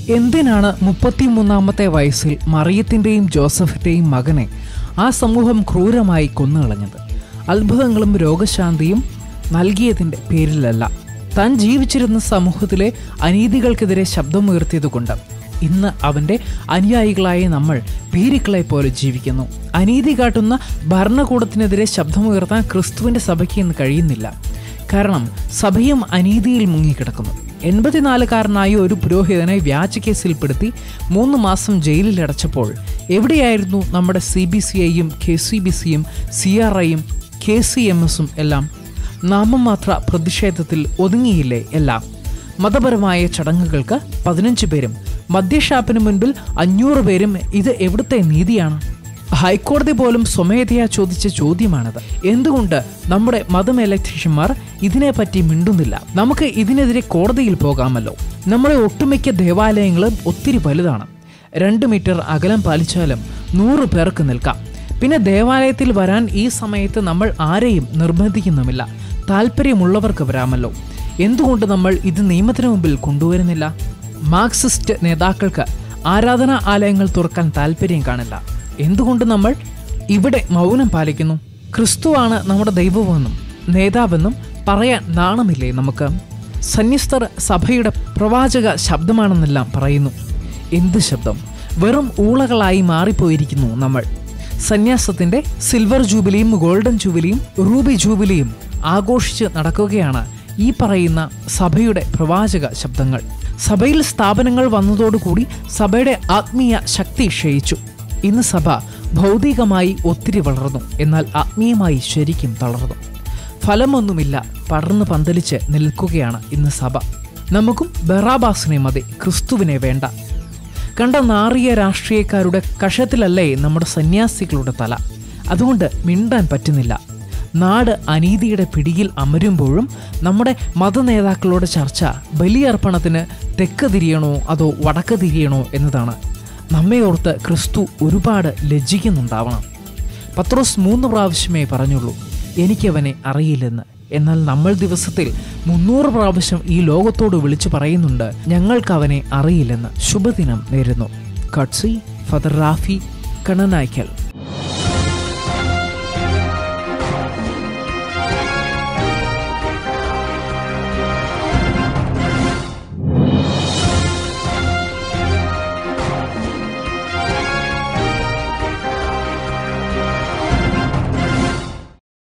എന്തിനാണ് മുപ്പത്തിമൂന്നാമത്തെ വയസ്സിൽ മറിയത്തിൻ്റെയും ജോസഫിൻ്റെയും മകനെ ആ സമൂഹം ക്രൂരമായി കൊന്നുകളഞ്ഞത് അത്ഭുതങ്ങളും രോഗശാന്തിയും നൽകിയതിൻ്റെ പേരിലല്ല താൻ ജീവിച്ചിരുന്ന സമൂഹത്തിലെ അനീതികൾക്കെതിരെ ശബ്ദമുയർത്തിയതുകൊണ്ട് ഇന്ന് അവൻ്റെ അനുയായികളായ നമ്മൾ ഭീരുക്കളെ പോലെ ജീവിക്കുന്നു അനീതി കാട്ടുന്ന ഭരണകൂടത്തിനെതിരെ ശബ്ദമുയർത്താൻ ക്രിസ്തുവിൻ്റെ സഭയ്ക്ക് ഇന്ന് കഴിയുന്നില്ല കാരണം സഭയും അനീതിയിൽ മുങ്ങിക്കിടക്കുന്നു എൺപത്തിനാലുകാരനായ ഒരു പുരോഹിതനെ വ്യാജ കേസിൽപ്പെടുത്തി മൂന്ന് മാസം ജയിലിൽ അടച്ചപ്പോൾ എവിടെയായിരുന്നു നമ്മുടെ സി ബി സി ഐയും കെ സി ബി സിയും സി ആർ ഐയും കെ സി എം എസും എല്ലാം നാമമാത്ര പ്രതിഷേധത്തിൽ ഒതുങ്ങിയില്ലേ എല്ലാം മതപരമായ ചടങ്ങുകൾക്ക് പതിനഞ്ച് പേരും മദ്യഷാപ്പിന് മുൻപിൽ അഞ്ഞൂറ് പേരും ഇത് എവിടുത്തെ നീതിയാണ് ഹൈക്കോടതി പോലും സ്വമേധയാ ചോദിച്ച ചോദ്യമാണത് എന്തുകൊണ്ട് നമ്മുടെ മതമേലധ്യക്ഷന്മാർ ഇതിനെപ്പറ്റി മിണ്ടുന്നില്ല നമുക്ക് ഇതിനെതിരെ കോടതിയിൽ പോകാമല്ലോ നമ്മുടെ ഒട്ടുമിക്ക ദേവാലയങ്ങളും ഒത്തിരി വലുതാണ് രണ്ട് മീറ്റർ അകലം പാലിച്ചാലും നൂറ് പേർക്ക് നിൽക്കാം പിന്നെ ദേവാലയത്തിൽ വരാൻ ഈ സമയത്ത് നമ്മൾ ആരെയും നിർബന്ധിക്കുന്നുമില്ല താല്പര്യമുള്ളവർക്ക് വരാമല്ലോ എന്തുകൊണ്ട് നമ്മൾ ഇത് നിയമത്തിന് മുമ്പിൽ കൊണ്ടുവരുന്നില്ല മാർക്സിസ്റ്റ് നേതാക്കൾക്ക് ആരാധനാ ആലയങ്ങൾ തുറക്കാൻ താല്പര്യം കാണില്ല എന്തുകൊണ്ട് നമ്മൾ ഇവിടെ മൗനം പാലിക്കുന്നു ക്രിസ്തുവാണ് നമ്മുടെ ദൈവമെന്നും നേതാവെന്നും പറയാൻ നാണമില്ലേ നമുക്ക് സന്യസ്തർ സഭയുടെ പ്രവാചക ശബ്ദമാണെന്നെല്ലാം പറയുന്നു എന്ത് ശബ്ദം വെറും ഊളകളായി മാറിപ്പോയിരിക്കുന്നു നമ്മൾ സന്യാസത്തിന്റെ സിൽവർ ജൂബിലിയും ഗോൾഡൻ ജൂബിലിയും റൂബി ജൂബിലിയും ആഘോഷിച്ച് നടക്കുകയാണ് ഈ പറയുന്ന സഭയുടെ പ്രവാചക ശബ്ദങ്ങൾ സഭയിൽ സ്ഥാപനങ്ങൾ വന്നതോടുകൂടി സഭയുടെ ആത്മീയ ശക്തി ക്ഷയിച്ചു ഇന്ന് സഭ ഭൗതികമായി ഒത്തിരി വളർന്നു എന്നാൽ ആത്മീയമായി ശരിക്കും തളർന്നു ഫലമൊന്നുമില്ല പടർന്നു പന്തലിച്ച് നിൽക്കുകയാണ് ഇന്ന് സഭ നമുക്കും ബറാബാസിനെ മതി ക്രിസ്തുവിനെ വേണ്ട കണ്ട നാറിയ രാഷ്ട്രീയക്കാരുടെ കഷത്തിലല്ലേ നമ്മുടെ സന്യാസികളുടെ തല അതുകൊണ്ട് മിണ്ടാൻ പറ്റുന്നില്ല നാട് അനീതിയുടെ പിടിയിൽ അമരുമ്പോഴും നമ്മുടെ മതനേതാക്കളോട് ചർച്ച ബലിയർപ്പണത്തിന് തെക്ക് തിരിയണോ അതോ വടക്ക് തിരിയണോ എന്നതാണ് നമ്മെ ഓർത്ത് ക്രിസ്തു ഒരുപാട് ലജ്ജിക്കുന്നുണ്ടാവണം പത്രോസ് മൂന്ന് പ്രാവശ്യമേ പറഞ്ഞുള്ളൂ എനിക്കവനെ അറിയില്ലെന്ന് എന്നാൽ നമ്മൾ ദിവസത്തിൽ മുന്നൂറ് പ്രാവശ്യം ഈ ലോകത്തോട് വിളിച്ചു പറയുന്നുണ്ട് ഞങ്ങൾക്ക് അവനെ അറിയില്ലെന്ന് ശുഭദിനം നേരുന്നു കട്സി ഫദർ റാഫി കണനായ്ക്കൽ